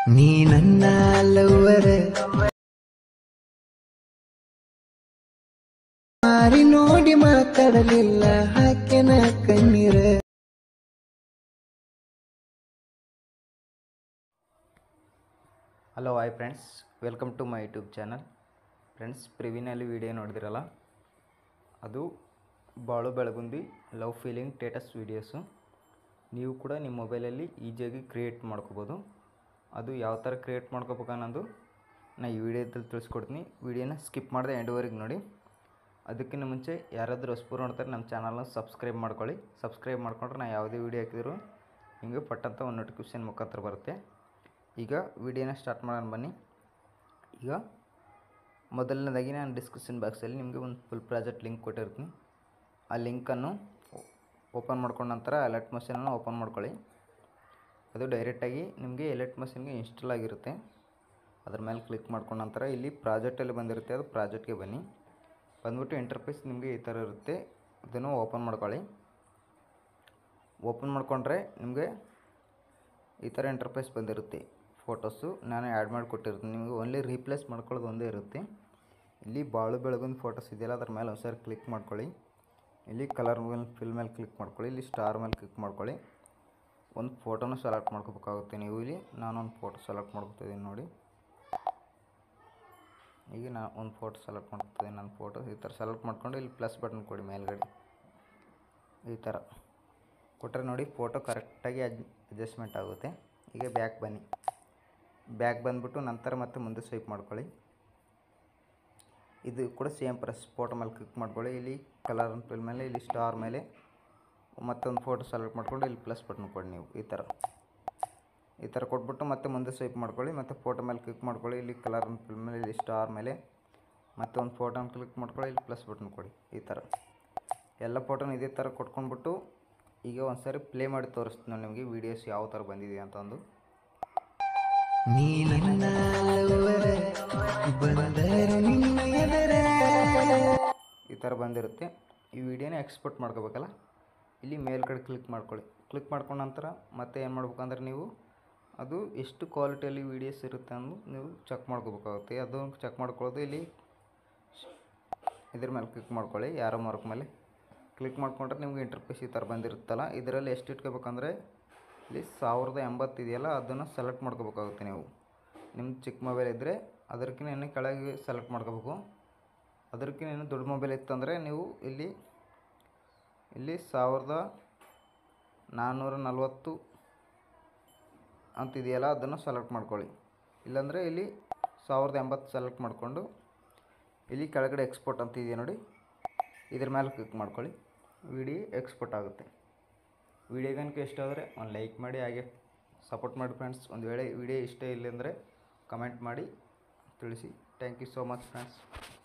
ನೀ ನನ್ನ ಲವ್ವರ ಮಾರಿ ನೋಡಿ ಮಾತಾಡಲಿಲ್ಲ ಹಾಕೆನ ಕಣ್ಣೀರ hello hi friends welcome to my YouTube channel friends ಪ್ರಿವಿನಲ್ಲಿ ವಿಡಿಯೋ ನೋಡಿದಿರಲ್ಲ ಅದು Balu Belagundi love feeling status videos ನೀವು ಕೂಡ ನಿಮ್ಮ ಮೊಬೈಲಲ್ಲಿ ಈಸಿಯಾಗಿ ಕ್ರಿಯೇಟ್ ಮಾಡ್ಕೋಬೋದು ಅದು ಯಾವ ಥರ ಕ್ರಿಯೇಟ್ ಮಾಡ್ಕೋಬೇಕು ಅನ್ನೋದು ನಾನು ಈ ವಿಡಿಯೋದಲ್ಲಿ ತಿಳಿಸ್ಕೊಡ್ತೀನಿ ವಿಡಿಯೋನ ಸ್ಕಿಪ್ ಮಾಡದೆ ಎಂಡ್ವರೆಗೆ ನೋಡಿ ಅದಕ್ಕಿಂತ ಮುಂಚೆ ಯಾರಾದರೂ ಹೊಸಬರು ನೋಡ್ತಾರೆ ನಮ್ಮ ಚಾನಲ್ನ ಸಬ್ಸ್ಕ್ರೈಬ್ ಮಾಡ್ಕೊಳ್ಳಿ ಸಬ್ಸ್ಕ್ರೈಬ್ ಮಾಡ್ಕೊಂಡ್ರೆ ನಾನು ಯಾವುದೇ ವೀಡಿಯೋ ಹಾಕಿದ್ರು ನಿಮಗೆ ಪಟ್ಟಂತ ಒಂದು ನೋಟಿಫಿಕೇಷನ್ ಮುಖಾಂತರ ಬರುತ್ತೆ ಈಗ ವಿಡಿಯೋನ ಸ್ಟಾರ್ಟ್ ಮಾಡೋಣ ಬನ್ನಿ ಈಗ ಮೊದಲನೇದಾಗಿ ನಾನು ಡಿಸ್ಕ್ರಿಪ್ಷನ್ ಬಾಕ್ಸಲ್ಲಿ ನಿಮಗೆ ಒಂದು ಫುಲ್ ಪ್ರಾಜೆಕ್ಟ್ ಲಿಂಕ್ ಕೊಟ್ಟಿರ್ತೀನಿ ಆ ಲಿಂಕನ್ನು ಓಪನ್ ಮಾಡ್ಕೊಂಡ ನಂತರ ಅಲರ್ಟ್ ಮಷೀನನ್ನು ಓಪನ್ ಮಾಡ್ಕೊಳ್ಳಿ ಅದು ಡೈರೆಕ್ಟಾಗಿ ನಿಮಗೆ ಎಲೆಕ್ಟ್ ಮಷೀನ್ಗೆ ಇನ್ಸ್ಟಾಲ್ ಆಗಿರುತ್ತೆ ಅದ್ರ ಮೇಲೆ ಕ್ಲಿಕ್ ಮಾಡ್ಕೊಂಡ ನಂತರ ಇಲ್ಲಿ ಪ್ರಾಜೆಕ್ಟಲ್ಲಿ ಬಂದಿರುತ್ತೆ ಅದು ಪ್ರಾಜೆಕ್ಟ್ಗೆ ಬನ್ನಿ ಬಂದ್ಬಿಟ್ಟು ಇಂಟರ್ಫೇಸ್ ನಿಮಗೆ ಈ ಥರ ಇರುತ್ತೆ ಇದನ್ನು ಓಪನ್ ಮಾಡ್ಕೊಳ್ಳಿ ಓಪನ್ ಮಾಡಿಕೊಂಡ್ರೆ ನಿಮಗೆ ಈ ಥರ ಇಂಟರ್ಫೇಸ್ ಬಂದಿರುತ್ತೆ ಫೋಟೋಸು ನಾನು ಆ್ಯಡ್ ಮಾಡಿ ಕೊಟ್ಟಿರ್ತೀನಿ ನಿಮಗೆ ಓನ್ಲಿ ರೀಪ್ಲೇಸ್ ಮಾಡ್ಕೊಳ್ಳೋದು ಒಂದೇ ಇರುತ್ತೆ ಇಲ್ಲಿ ಬಾಳು ಬೆಳಗೊಂದು ಫೋಟೋಸ್ ಇದೆಯಲ್ಲ ಅದ್ರ ಮೇಲೆ ಒಂದ್ಸರಿ ಕ್ಲಿಕ್ ಮಾಡ್ಕೊಳ್ಳಿ ಇಲ್ಲಿ ಕಲರ್ ಮೇಲೆ ಫಿಲ್ ಮೇಲೆ ಕ್ಲಿಕ್ ಮಾಡ್ಕೊಳ್ಳಿ ಇಲ್ಲಿ ಸ್ಟಾರ್ ಮೇಲೆ ಕ್ಲಿಕ್ ಮಾಡ್ಕೊಳ್ಳಿ ಒಂದು ಫೋಟೋನ ಸೆಲೆಕ್ಟ್ ಮಾಡ್ಕೋಬೇಕಾಗುತ್ತೆ ನೀವು ಇಲ್ಲಿ ನಾನೊಂದು ಫೋಟೋ ಸೆಲೆಕ್ಟ್ ಮಾಡ್ಕೊತಿದ್ದೀನಿ ನೋಡಿ ಈಗ ನಾನು ಒಂದು ಫೋಟೋ ಸೆಲೆಕ್ಟ್ ಮಾಡ್ಕೊತಿದ್ದೀನಿ ನನ್ನ ಫೋಟೋ ಈ ಥರ ಸೆಲೆಕ್ಟ್ ಮಾಡ್ಕೊಂಡು ಇಲ್ಲಿ ಪ್ಲಸ್ ಬಟನ್ ಕೊಡಿ ಮೇಲ್ಗಡೆ ಈ ಥರ ಕೊಟ್ಟರೆ ನೋಡಿ ಫೋಟೋ ಕರೆಕ್ಟಾಗಿ ಅಡ್ ಅಡ್ಜಸ್ಟ್ಮೆಂಟ್ ಆಗುತ್ತೆ ಈಗ ಬ್ಯಾಕ್ ಬನ್ನಿ ಬ್ಯಾಕ್ ಬಂದುಬಿಟ್ಟು ನಂತರ ಮತ್ತೆ ಮುಂದೆ ಸ್ವೈಪ್ ಮಾಡ್ಕೊಳ್ಳಿ ಇದು ಕೂಡ ಸೇಮ್ ಪ್ರೆಸ್ ಫೋಟೋ ಮೇಲೆ ಕ್ಲಿಕ್ ಮಾಡ್ಕೊಳ್ಳಿ ಇಲ್ಲಿ ಕಲರ್ ಫಿಲ್ ಮೇಲೆ ಇಲ್ಲಿ ಸ್ಟಾರ್ ಮೇಲೆ ಮತ್ತೊಂದು ಫೋಟೋ ಸೆಲೆಕ್ಟ್ ಮಾಡ್ಕೊಂಡು ಇಲ್ಲಿ ಪ್ಲಸ್ ಬಟನ್ ಕೊಡಿ ನೀವು ಈ ಥರ ಈ ಥರ ಕೊಟ್ಬಿಟ್ಟು ಮತ್ತೆ ಮುಂದೆ ಸ್ವೈಪ್ ಮಾಡ್ಕೊಳ್ಳಿ ಮತ್ತು ಫೋಟೋ ಮೇಲೆ ಕ್ಲಿಕ್ ಮಾಡ್ಕೊಳ್ಳಿ ಇಲ್ಲಿ ಕಲರ್ ಫಿಲ್ ಮೇಲೆ ಇಲ್ಲಿ ಸ್ಟಾರ್ ಮೇಲೆ ಮತ್ತೆ ಒಂದು ಫೋಟೋನ ಕ್ಲಿಕ್ ಮಾಡ್ಕೊಳ್ಳಿ ಇಲ್ಲಿ ಪ್ಲಸ್ ಬಟನ್ ಕೊಡಿ ಈ ಥರ ಎಲ್ಲ ಫೋಟೋನ ಇದೇ ಥರ ಕೊಟ್ಕೊಂಡ್ಬಿಟ್ಟು ಈಗ ಒಂದ್ಸರಿ ಪ್ಲೇ ಮಾಡಿ ತೋರಿಸ್ತೀನಿ ನಾನು ನಿಮಗೆ ವೀಡಿಯೋಸ್ ಯಾವ ಥರ ಬಂದಿದೆ ಅಂತಂದು ನೀ ನನ್ನ ಲವ್ವರ ಬಂದರು ನಿನ್ನ ಎದರ ಈ ಥರ ಬಂದಿರುತ್ತೆ ಈ ವಿಡಿಯೋನ ಎಕ್ಸ್ಪೋರ್ಟ್ ಮಾಡ್ಕೋಬೇಕಲ್ಲ ಇಲ್ಲಿ ಮೇಲ್ಗಡೆ ಕ್ಲಿಕ್ ಮಾಡ್ಕೊಳ್ಳಿ ಕ್ಲಿಕ್ ಮಾಡ್ಕೊಂಡ ನಂತರ ಮತ್ತೆ ಏನು ಮಾಡ್ಬೇಕಂದ್ರೆ ನೀವು ಅದು ಎಷ್ಟು ಕ್ವಾಲಿಟಿಯಲ್ಲಿ ವೀಡಿಯೋಸ್ ಇರುತ್ತೆ ಅನ್ನೋದು ನೀವು ಚೆಕ್ ಮಾಡ್ಕೋಬೇಕಾಗುತ್ತೆ ಅದು ಚೆಕ್ ಮಾಡ್ಕೊಳ್ಳೋದು ಇಲ್ಲಿ ಇದ್ರ ಮೇಲೆ ಕ್ಲಿಕ್ ಮಾಡ್ಕೊಳ್ಳಿ ಯಾರೋ ಮಾರ್ಕ್ ಮೇಲೆ ಕ್ಲಿಕ್ ಮಾಡ್ಕೊಂಡ್ರೆ ನಿಮ್ಗೆ ಇಂಟರ್ಫೇಸ್ ಈ ಥರ ಬಂದಿರುತ್ತಲ್ಲ ಇದರಲ್ಲಿ ಎಷ್ಟು ಇಟ್ಕೋಬೇಕಂದ್ರೆ ಇಲ್ಲಿ ಸಾವಿರದ ಎಂಬತ್ತು ಇದೆಯಲ್ಲ ಅದನ್ನು ಸೆಲೆಕ್ಟ್ ಮಾಡ್ಕೋಬೇಕಾಗುತ್ತೆ ನೀವು ನಿಮ್ಮ ಚಿಕ್ಕ ಮೊಬೈಲ್ ಇದ್ದರೆ ಅದಕ್ಕಿಂತ ಇನ್ನೂ ಕೆಳಗೆ ಸೆಲೆಕ್ಟ್ ಮಾಡ್ಕೋಬೇಕು ಅದಕ್ಕಿಂತ ಇನ್ನೂ ದೊಡ್ಡ ಮೊಬೈಲ್ ಇತ್ತಂದರೆ ನೀವು ಇಲ್ಲಿ ಇಲ್ಲಿ ಸಾವಿರದ ನಾನ್ನೂರ ನಲ್ವತ್ತು ಅಂತಿದೆಯಲ್ಲ ಅದನ್ನು ಸೆಲೆಕ್ಟ್ ಮಾಡ್ಕೊಳ್ಳಿ ಇಲ್ಲಾಂದರೆ ಇಲ್ಲಿ ಸಾವಿರದ ಎಂಬತ್ತು ಸೆಲೆಕ್ಟ್ ಮಾಡಿಕೊಂಡು ಇಲ್ಲಿ ಕೆಳಗಡೆ ಎಕ್ಸ್ಪೋರ್ಟ್ ಅಂತ ಇದೆಯಾ ನೋಡಿ ಇದ್ರ ಮೇಲೆ ಕ್ಲಿಕ್ ಮಾಡ್ಕೊಳ್ಳಿ ವಿಡಿಯೋ ಎಕ್ಸ್ಪೋರ್ಟ್ ಆಗುತ್ತೆ ವಿಡಿಯೋ ಕనుక ಇಷ್ಟ ಆದರೆ ಒಂದು ಲೈಕ್ ಮಾಡಿ ಹಾಗೆ ಸಪೋರ್ಟ್ ಮಾಡಿ ಫ್ರೆಂಡ್ಸ್ ಒಂದು ವೇಳೆ ವಿಡಿಯೋ ಇಷ್ಟ ಇಲ್ಲ ಅಂದರೆ ಕಮೆಂಟ್ ಮಾಡಿ ತಿಳಿಸಿ thank you so much friends